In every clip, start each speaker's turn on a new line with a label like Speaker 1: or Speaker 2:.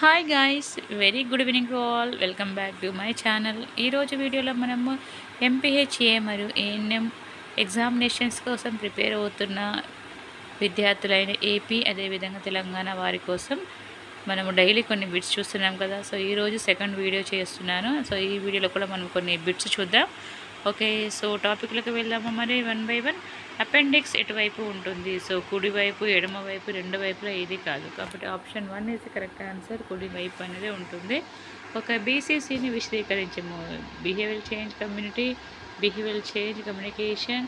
Speaker 1: hi guys very good evening to all welcome back to my channel ఈరోజు వీడియోలో మనము MPHA మరియు ANM examinations కోసం ప్రిపేర్ అవుతున్న విద్యార్థులైన ఏపీ అదేవిధంగా తెలంగాణ వారి కోసం మనము డైలీ కొన్ని బిట్స్ చూస్తున్నాం కదా సో ఈరోజు సెకండ్ వీడియో చేస్తున్నాను సో ఈ వీడియోలో కూడా మనం కొన్ని బిట్స్ చూద్దాం ఓకే సో టాపిక్లకు వెళ్దాము మరి వన్ బై వన్ అపెండిక్స్ ఎటువైపు ఉంటుంది సో కుడివైపు ఎడమ వైపు రెండు వైపులా ఏది కాదు కాబట్టి option one is correct answer కుడి వైపు అనేది ఉంటుంది ఒక బీసీసీని విశదీకరించము behaviour change community behaviour change communication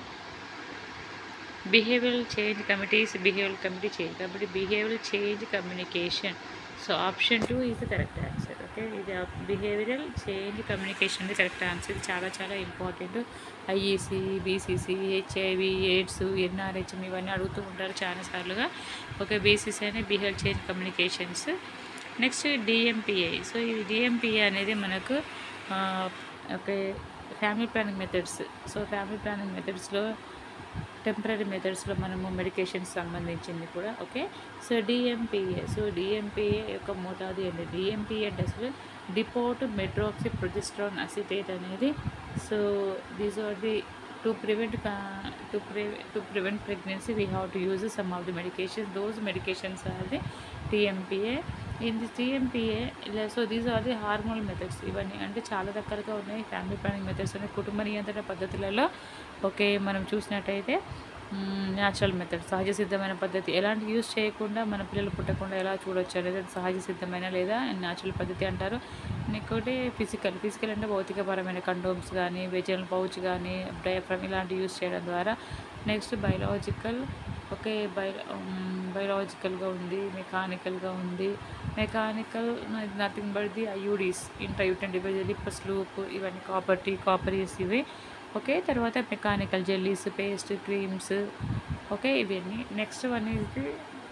Speaker 1: behavioural change committees behavioural committee change కాబట్టి behavioural change communication so option two is the correct answer okay ఇది బిహేవియరల్ చేంజ్ కమ్యూనికేషన్ అనేది కరెక్ట్ ఆన్సర్ ఇది చాలా చాలా important IEC BCC HIV AIDS NRHM ఇవన్నీ అడుగుతూ ఉంటారు చాలాసార్లుగా ఓకే బీసీసీ అనే behaviour change communications next DMPI so ఈ డిఎంపిఐ అనేది మనకు ఆ, okay family planning methods so family planning మెథడ్స్లో టెంపరీ మెథడ్స్లో మనము మెడికేషన్స్ సంబంధించింది కూడా okay so DMPA so DMPA యొక్క మోతాదు ఏంటి డిఎంపిఏ అంటే అసలు డిపోట్ మెట్రోక్సి ప్రొజెస్ట్రాన్ అసిటేట్ అనేది so these are the to prevent to pre to prevent pregnancy we have to use some of the medications those medications are the TMPA in the TMPA so these are the hormone methods ఇవన్నీ అంటే చాలా రకాలుగా ఉన్నాయి family planning methods ఉన్నాయి కుటుంబ నియంత్రణ పద్ధతులలో okay మనం చూసినట్టయితే న్యాచురల్ మెథడ్ సహజ సిద్ధమైన పద్ధతి ఎలాంటి యూస్ చేయకుండా మన పిల్లలు పుట్టకుండా ఎలా చూడొచ్చు అనేది అది సహజ సిద్ధమైన లేదా న్యాచురల్ పద్ధతి అంటారు ఇంకోటి ఫిజికల్ ఫిజికల్ అంటే భౌతికపరమైన కండోమ్స్ కానీ వెజనల్ పౌచ్ కానీ డయాఫ్రమ్ ఇలాంటివి యూస్ చేయడం ద్వారా నెక్స్ట్ బయలాజికల్ ఓకే బయ బయలాజికల్గా ఉంది మెకానికల్గా ఉంది mechanical nothing but the IUDs intrauterine device lippes loop ఇవన్నీ కాపర్ టీ కాపరీస్ ఇవి ఓకే తర్వాత mechanical jellies paste creams okay ఇవన్నీ నెక్స్ట్ వన్ ఇది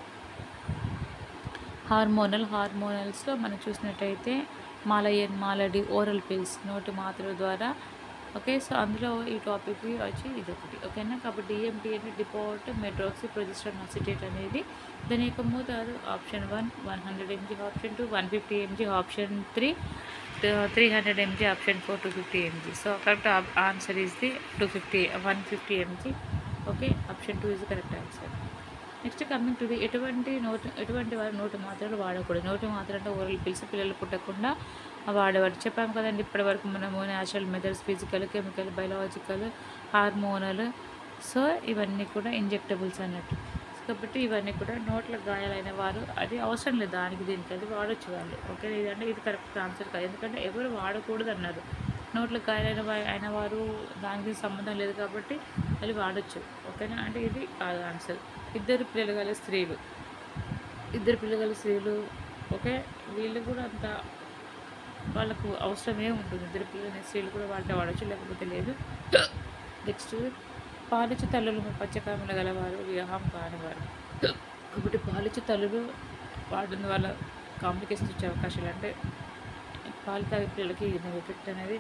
Speaker 1: హార్మోనల్ హార్మోనల్స్లో మనం చూసినట్టయితే మాలయన్ మాలడి ఓరల్ పిల్స్ నోటి మాత్రల ద్వారా ఓకే సో అందులో ఈ టాపిక్ వచ్చి ఇది ఒకటి ఓకేనా కాబట్టి డిఎంపి అంటే డిపోర్ట్ మెడ్రాక్సీ ప్రొజెస్ట్రాన్ అసిటేట్ అనేది దాని యొక్క మోతాదు option one one hundred MG option two one fifty MG option three three hundred MG option four two fifty MG so correct answer is the two fifty one fifty MG okay option two is correct answer next coming to the ఎటువంటి నోటు ఎటువంటి వారు నోటి మాత్రలు వాడకూడదు నోటి మాత్రం అంటే ఓరల్ పిలిచి పిల్లలు పుట్టకుండా వాడేవారు చెప్పాము కదండి ఇప్పటి వరకు మనము natural methods physical chemical biological hormonal so ఇవన్నీ కూడా ఇంజెక్టబుల్స్ అన్నట్టు కాబట్టి ఇవన్నీ కూడా నోట్ల గాయాలైన వారు అది అవసరం లేదు దానికి దీనికి అది వాడచ్చు వాళ్ళు ఓకే ఇదంటే ఇది కరెక్ట్ ఆన్సర్ కాదు ఎందుకంటే ఎవరు వాడకూడదు అన్నారు నోట్ల గాయాలైన వా- అయిన వారు దానికి సంబంధం లేదు కాబట్టి అది వాడచ్చు ఓకేనా అంటే ఇది కాదు ఆన్సర్ ఇద్దరు పిల్లలు గల స్త్రీలు ఇద్దరు పిల్లలు గల స్త్రీలు ఓకే వీళ్ళు కూడా అంత వాళ్ళకు అవసరమే ఉంటుంది ఇద్దరు పిల్లల స్త్రీలు కూడా వాడితే వాడచ్చు లేకపోతే లేదు నెక్స్ట్ పాలిచ్చు తల్లులు పచ్చకామల గలవారు వివాహం కానివారు కాబట్టి పాలిచ్చు తల్లులు వాడిన వాళ్ళ కాంప్లికేషన్స్ వచ్చే అవకాశాలు అంటే పాలు తాగే పిల్లలకి ఎఫెక్ట్ అనేది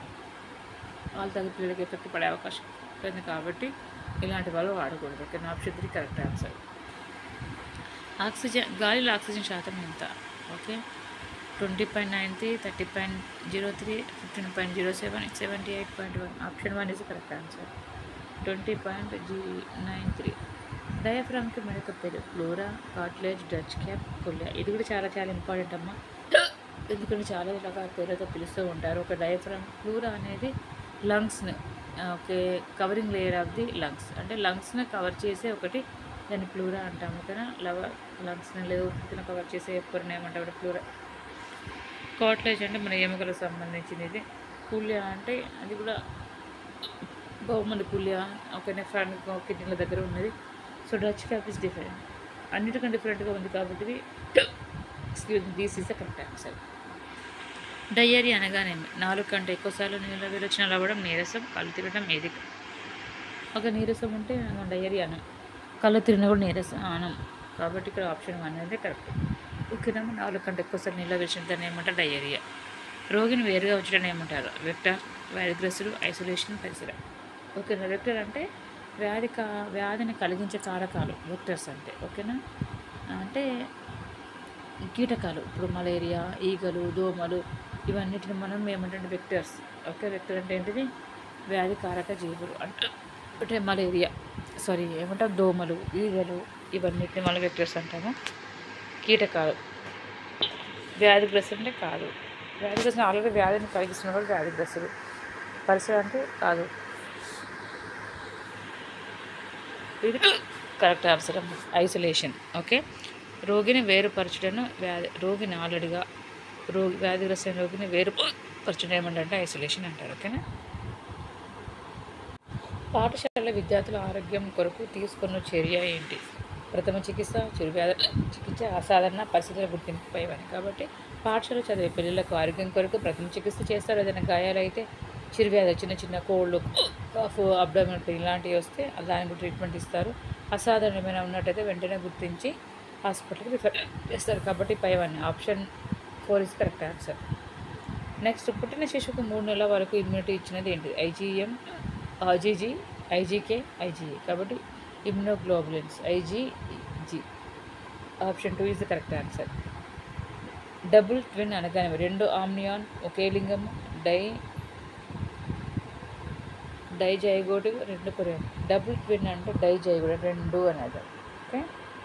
Speaker 1: పాలు తాగే పిల్లలకి ఎఫెక్ట్ పడే అవకాశం ఉంటుంది కాబట్టి ఇలాంటి వాళ్ళు వాడకూడదు okay option three correct answer oxygen గాలిలో ఆక్సిజన్ శాతం ఎంత okay twenty point nine three thirty point zero three fifteen point zero seven seventy eight point one option one is correct answer twenty point G nine three డయాఫ్రామ్కి మెడక పేరు flora cartilage Dutch cap కొల్లియా ఇది కూడా చాలా చాలా important అమ్మా ఎందుకంటే చాలా రకాల పేర్లతో పిలుస్తూ ఉంటారు ఒక డయాఫ్రామ్ ఫ్లూరా అనేది లంగ్స్ని okay covering layer of the lungs అంటే లంగ్స్ని కవర్ చేసే ఒకటి దాన్ని ప్లూరా అంటాము ఓకేనా లవ లంగ్స్ని లేదా ఊపిరితిత్తుని కవర్ చేసే పొరని ఏమంటారు ప్లూరా కాట్లేజ్ అంటే మన ఎముకలకు సంబంధించింది ఇది పుల్యా అంటే అది కూడా బహుమతి పుల్యా ఒక నెఫ్రాన్ కిడ్నీల దగ్గర ఉన్నది so Dutch cap is different అన్నిటికంటే డిఫరెంట్గా ఉంది కాబట్టి ఇది excuse this is the correct answer diarrhoea అనగానేమి నాలుగు కంటే ఎక్కువసార్లు నీళ్ళ విరోచనలు అవ్వడం నీరసం కళ్ళు తిరగడం ఏది ఒక నీరసం ఉంటే మనం డయేరియా అనం కళ్ళు తిరిగిన కూడా నీరసం అనం కాబట్టి ఇక్కడ ఆప్షన్ వన్ అనేది కరెక్ట్ ఓకేనమ్మా నాలుగు కంటే ఎక్కువసార్లు నీళ్ళ విరోచన దాన్ని ఏమంటారు డయేరియా రోగిని వేరుగా ఉంచడం ఏమంటారు వెక్టర్ వ్యాధిగ్రస్తుడు ఐసోలేషన్ పరిసర ఓకేనా వెక్టర్ అంటే వ్యాధి కా వ్యాధిని కలిగించే కారకాలు వెక్టర్స్ అంటే ఓకేనా అంటే కీటకాలు ఇప్పుడు మలేరియా ఈగలు దోమలు ఇవన్నిటిని మనం ఏమంటే వెక్టర్స్ ఓకే వెక్టర్ అంటే ఏంటిది వ్యాధికారక జీవులు అంటే అంటే మలేరియా సారీ ఏమంటాం దోమలు ఈగలు ఇవన్నిటిని మనం వెక్టర్స్ అంటాము కీటకాలు వ్యాధిగ్రస్తులు అంటే కాదు వ్యాధిగ్రస్తులు ఆల్రెడీ వ్యాధిని కలిగిస్తున్న వాళ్ళు వ్యాధిగ్రస్తులు పరిసర అంటే కాదు ఇది కరెక్ట్ ఆన్సర్ ఐసోలేషన్ ఓకే రోగిని వేరుపరచడను వ్యాధి రోగిని ఆల్రెడీగా రోగి వ్యాధిగ్రస్తమైన రోగిని వేరుపరచడం ఏమంటే ఐసోలేషన్ అంటారు ఓకేనా పాఠశాల విద్యార్థుల ఆరోగ్యం కొరకు తీసుకున్న చర్య ఏంటి ప్రథమ చికిత్స చిరువ్యాధి చికిత్స అసాధారణ పరిస్థితుల గుర్తింపుపై ఇవన్నీ కాబట్టి పాఠశాల చదివే పిల్లలకు ఆరోగ్యం కొరకు ప్రథమ చికిత్స చేస్తారు ఏదైనా గాయాలైతే చిరువ్యాధి చిన్న చిన్న కోళ్ళు కాఫ్ అబ్డమినల్ పెయిన్ ఇలాంటివి వస్తే దానికి ట్రీట్మెంట్ ఇస్తారు అసాధారణమైన ఉన్నట్టయితే వెంటనే గుర్తించి హాస్పిటల్కి రిఫర్ చేస్తారు కాబట్టి పైవన్నీ option four is correct answer next పుట్టిన శిశువుకు మూడు నెలల వరకు ఇమ్యూనిటీ ఇచ్చినది ఏంటి ఐజీఎం ఐజీజీ ఐజీకే ఐజీఏ కాబట్టి immunoglobulins IgG option two is the correct answer double twin అనగానే రెండు ఆమ్నియాన్ ఒకే లింగం డై డై జైగోటు రెండు కొరియాన్ డబుల్ ట్విన్ అంటే డై జైగోడు రెండు అనేది ఓకే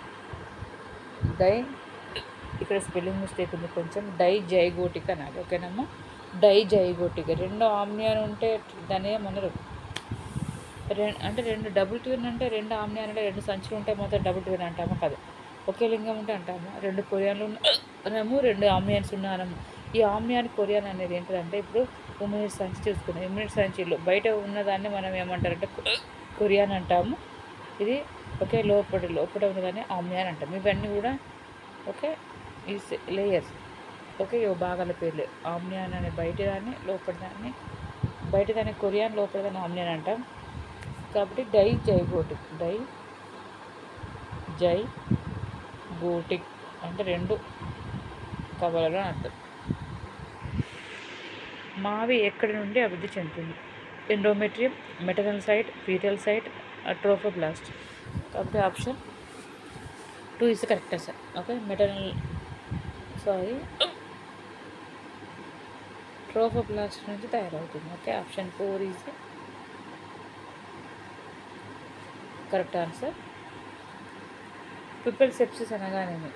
Speaker 1: డై ఇక్కడ స్పెల్లింగ్ మిస్టేక్ ఉంది కొంచెం డై జైగోటిక్ అనాలి ఓకేనమ్మా డై జైగోటిక్ రెండు ఆమ్నియాన్ ఉంటే దాన్ని ఏమన్నారు రెండు అంటే రెండు డబుల్ ట్విన్ అంటే రెండు ఆమ్నియాన్ అంటే రెండు సంచులు ఉంటాయి మొత్తం డబుల్ ట్విన్ అంటామా కాదు ఒకే లింగం ఉంటే అంటాము రెండు కొరియాన్లు ఉన్నాము రెండు ఆమ్నియన్స్ ఉన్నాము ఈ ఆమ్నియాన్ కొరియాన్ అనేది ఏంటంటే ఇప్పుడు ఉమినిట్ సంచి చూసుకున్నాం ఉమినిట్ సంచిలో బయట ఉన్నదాన్ని మనం ఏమంటారంటే కొ- కొరియాన్ అంటాము ఇది ఒకే లోపల లోపల ఉన్నదాన్ని ఆమ్నియాన్ అంటాము ఇవన్నీ కూడా ఓకే ఈ లేయర్స్ ఓకే ఇవి భాగాల పేర్లు ఆమ్నియాన్ అనే బయట దాన్ని లోపల దాన్ని బయట దాన్ని కొరియాన్ లోపల దాన్ని ఆమ్నియాన్ అంటాం కాబట్టి డై జైగోటిక్ డై జై గోటిక్ అంటే రెండు కవలలో అని అర్థం మావి ఎక్కడి నుండి అభివృద్ధి చెందుతుంది endometrium maternal site fetal site trophoblast కాబట్టి option two is correct sir okay maternal sorry trophoblast నుంచి తయారవుతుంది okay option four is correct answer puerperal sepsis అనగానేమి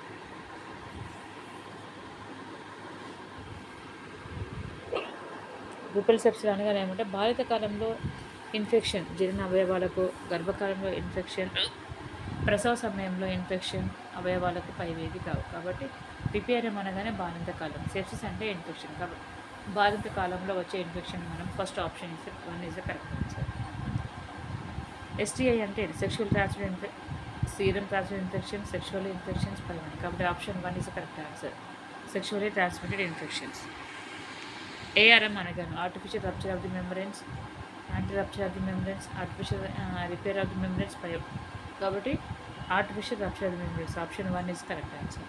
Speaker 1: పిప్పల్ సెప్సిస్ అనగానే ఏమంటే బాలిత కాలంలో ఇన్ఫెక్షన్ జీర్ణ అవయవాలకు గర్భకాలంలో ఇన్ఫెక్షన్ ప్రసవ సమయంలో ఇన్ఫెక్షన్ అవయవాలకు పైవేది కావు కాబట్టి పిపిఆర్ఎం అనగానే బాలింత కాలం సెప్సిస్ అంటే ఇన్ఫెక్షన్ కాబట్టి బాలింత కాలంలో వచ్చే ఇన్ఫెక్షన్ మనం ఫస్ట్ ఆప్షన్ ఇస్తే one is the correct answer STI అంటే sexual transmit infe serum transmit infection sexual infections పైన కాబట్టి option one is correct answer sexually transmitted infections ARM అనగాను artificial rupture of the membranes anti rupture of the membranes artificial repair of the membranes పై కాబట్టి artificial rupture of the membranes option one is correct answer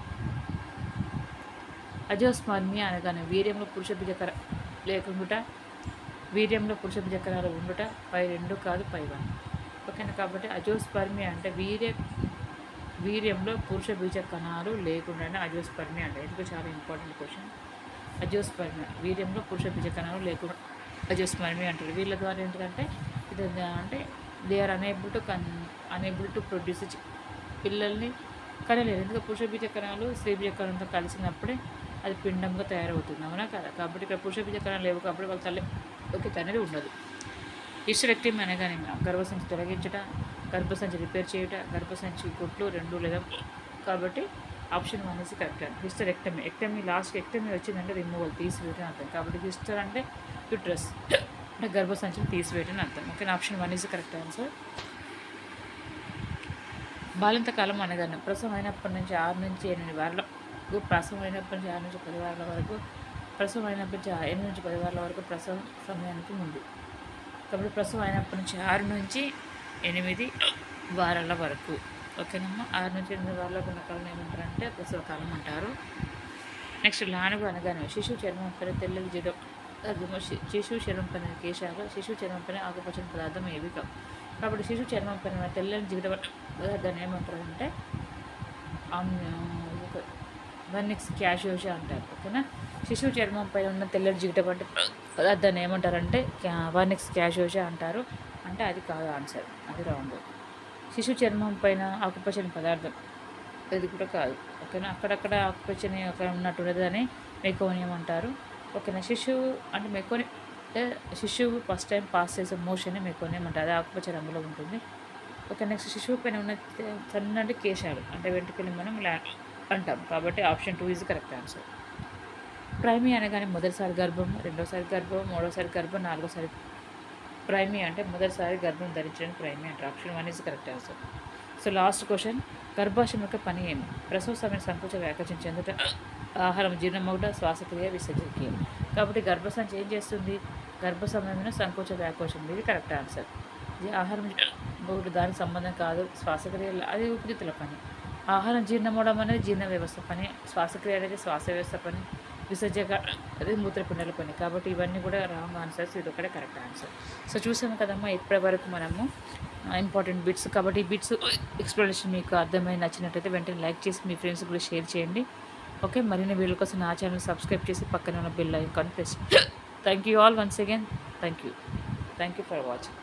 Speaker 1: azoospermia అనగానే వీర్యంలో పురుష బీజకర లేకుండుట వీర్యంలో పురుష బీజకరాలు ఉండుట పై రెండు కాదు పై వన్ ఓకేనా కాబట్టి అజోస్పర్మి అంటే వీర్య వీర్యంలో పురుష బీజ కణాలు లేకుండానే అజోస్పర్మి అంటే ఎందుకు చాలా ఇంపార్టెంట్ క్వశ్చన్ అజోస్పర్మి వీర్యంలో పురుష బీజ కణాలు లేకుండా అజోస్పర్మి అంటారు వీళ్ళ ద్వారా ఏంటంటే ఇది అంటే they are unable to con unable to produce పిల్లల్ని కనలేరు ఎందుకంటే పురుష బీజ కణాలు స్త్రీ బీజ కణంతో కలిసినప్పుడే అది పిండంగా తయారవుతుంది అవునా కదా కాబట్టి ఇక్కడ పురుష బీజ కణాలు లేవు కాబట్టి వాళ్ళ తల్లి ఓకే అనేది ఉండదు హిస్టరెక్టిమ్ అనగానే గర్భసంచి తొలగించట గర్భసంచి రిపేర్ చేయట గర్భసంచి కుట్లు రెండు లేదా కాబట్టి ఆప్షన్ వన్ ఇస్ కరెక్ట్ అండి hysterectomy ectomy last ectomy వచ్చిందంటే రిమూవల్ తీసివేయటం అర్థం కాబట్టి హిస్టర్ అంటే యుట్రస్ అంటే గర్భసంచిని తీసివేయటం అర్థం okay option one is correct answer బాలింత కాలం అనగానే ప్రసవం అయినప్పటి నుంచి ఆరు నుంచి ఎనిమిది వారాలకు ప్రసవం అయినప్పటి నుంచి ఆరు నుంచి పది వారాల వరకు ప్రసవం అయినప్పటి నుంచి ఎనిమిది నుంచి పది వారాల వరకు ప్రసవం సమయానికి ముందు కాబట్టి ప్రసవం అయినప్పటి నుంచి ఆరు నుంచి ఎనిమిది వారాల వరకు ఓకేనమ్మా ఆరు నుంచి ఎనిమిది వారాలకు ఉన్న కాలం ఏమంటారంటే ప్రసవ కాలం అంటారు నెక్స్ట్ లానుగు అనగానే శిశువు చర్మం పైన తెల్లటి జిడం అర్థము శి- శిశువు చర్మం పైన కేశాలు శిశువు చర్మం పైన ఆకుపచ్చని పదార్థం ఏవి కావు కాబట్టి శిశువు చర్మం పైన ఉన్న తెల్లని జిగట పదార్థాన్ని ఏమంటారంటే ఆమ్- ఒక వర్నిక్స్ క్యాషియోషా అంటారు ఓకేనా శిశువు చర్మంపై ఉన్న తెల్లటి జిగట వంటి పదార్థాన్ని ఏమంటారంటే వర్నిక్స్ క్యాషియోషా అంటారు అంటే అది కాదు ఆన్సర్ అది రాంగ్ శిశు చర్మం పైన ఆకుపచ్చని పదార్థం ఇది కూడా కాదు ఓకేనా అక్కడక్కడ ఆకుపచ్చని అక్కడ ఉన్నట్టు దాన్ని మెకోనియం అంటారు ఓకేనా శిశువు అంటే మెకోని అంటే శిశువు ఫస్ట్ టైం పాస్ చేసే మోషన్ మెకోనియం అంటారు అది ఆకుపచ్చ రంగులో ఉంటుంది ఓకే నెక్స్ట్ శిశువు పైన ఉన్న తె- సన్నటి కేశాలు అంటే వెంట్రుకలు మనం ఇలా అంటాం కాబట్టి option two is correct answer primi అనగానే మొదటిసారి గర్భం రెండోసారి గర్భం మూడోసారి గర్భం నాలుగోసారి ప్రైమీ అంటే మొదటిసారి గర్భం ధరించడానికి ప్రైమీ అంటారు option one is correct answer so last question గర్భాశయం యొక్క పని ఏమి ప్రసవ సమయం సంకోచ వ్యాకచం చెందుట ఆహారం జీర్ణమవుట శ్వాసక్రియ విసర్జనక్రియ కాబట్టి గర్భసంచి ఏం చేస్తుంది గర్భ సమయంలో సంకోచ వ్యాకోచం ఇది కరెక్ట్ ఆన్సర్ ఇది ఆహారం ఒకటి దానికి సంబంధం కాదు శ్వాసక్రియ అది ఉపరితల పని ఆహారం జీర్ణమవడం అనేది జీర్ణ వ్యవస్థ పని శ్వాసక్రియ అనేది శ్వాస వ్యవస్థ పని విసర్జక అది మూత్రపిండాల పని కాబట్టి ఇవన్నీ కూడా రాంగ్ ఆన్సర్స్ ఇది ఒకటే కరెక్ట్ ఆన్సర్ సో చూసాము కదమ్మా ఇప్పటి వరకు మనము ఇంపార్టెంట్ బిట్స్ కాబట్టి ఈ బిట్స్ ఎక్స్ప్లెనేషన్ మీకు అర్థమై నచ్చినట్టయితే వెంటనే లైక్ చేసి మీ ఫ్రెండ్స్ కూడా షేర్ చేయండి ఓకే మరిన్ని వీడియోల కోసం నా ఛానల్ సబ్స్క్రైబ్ చేసి పక్కన ఉన్న bell icon press thank you all once again thank you thank you for watching